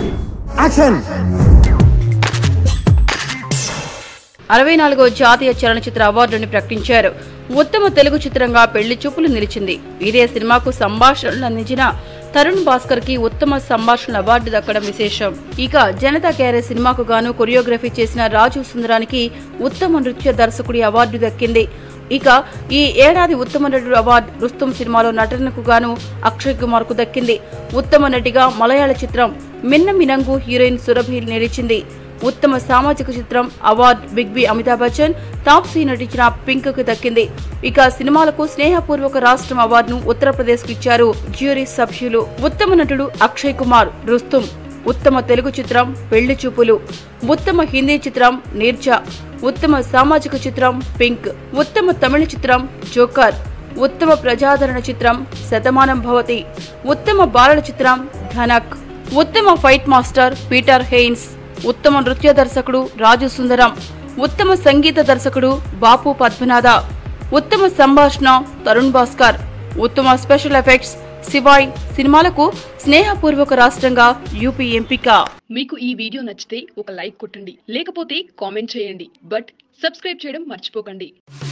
action అరవై నాలుగో జాతీయ చలనచిత్ర అవార్డుని ప్రకటించారు ఉత్తమ తెలుగు చిత్రంగా పెళ్లి చూపులు నిలిచింది ఇదే సినిమాకు సంభాషణలు అందించిన తరుణ్ భాస్కర్ కి ఉత్తమ సంభాషణ అవార్డు దక్కడం విశేషం ఇక జనతా క్యారే సినిమాకు గాను కొరియోగ్రఫీ చేసిన రాజు సుందరానికి ఉత్తమ నృత్య దర్శకుడి అవార్డు దక్కింది ఇక ఈ ఏడాది ఉత్తమ నటుడు అవార్డు రుస్తుం సినిమాలో నటనకు గాను అక్షయ్ కుమార్ కు దక్కింది ఉత్తమ నటిగా మలయాళ చిత్రం మిన్న మినంగు హీరోయిన్ సురభి నిలిచింది ఉత్తమ సామాజిక చిత్రం award big B Amitabh Bachchan Taapsee నటించిన పింక్ కు దక్కింది ఇక సినిమాలకు స్నేహపూర్వక రాష్ట్రం అవార్డును ఉత్తరప్రదేశ్ కు ఇచ్చారు జ్యూరీ సభ్యులు ఉత్తమ నటుడు అక్షయ్ కుమార్ రుస్తుం ఉత్తమ తెలుగు చిత్రం పెళ్లి చూపులు ఉత్తమ హిందీ చిత్రం నీర్జా ఉత్తమ సామాజిక చిత్రం పింక్ ఉత్తమ తమిళ చిత్రం జోకర్ ఉత్తమ ప్రజాదరణ చిత్రం శతమానం భవతి ఉత్తమ బాలల చిత్రం ధనక్ ఉత్తమ ఫైట్ మాస్టర్ పీటర్ హెయిన్స్ ఉత్తమ నృత్య దర్శకుడు రాజు సుందరం ఉత్తమ సంగీత దర్శకుడు బాపు పద్మనాథ ఉత్తమ సంభాషణ తరుణ్ భాస్కర్ ఉత్తమ స్పెషల్ ఎఫెక్ట్స్ శివాయ్ సినిమాలకు స్నేహపూర్వక రాష్ట్రంగా యూపీ ఎంపిక మీకు ఈ వీడియో నచ్చితే ఒక లైక్ కొట్టండి లేకపోతే కామెంట్ చేయండి బట్ సబ్స్క్రైబ్ చేయడం మర్చిపోకండి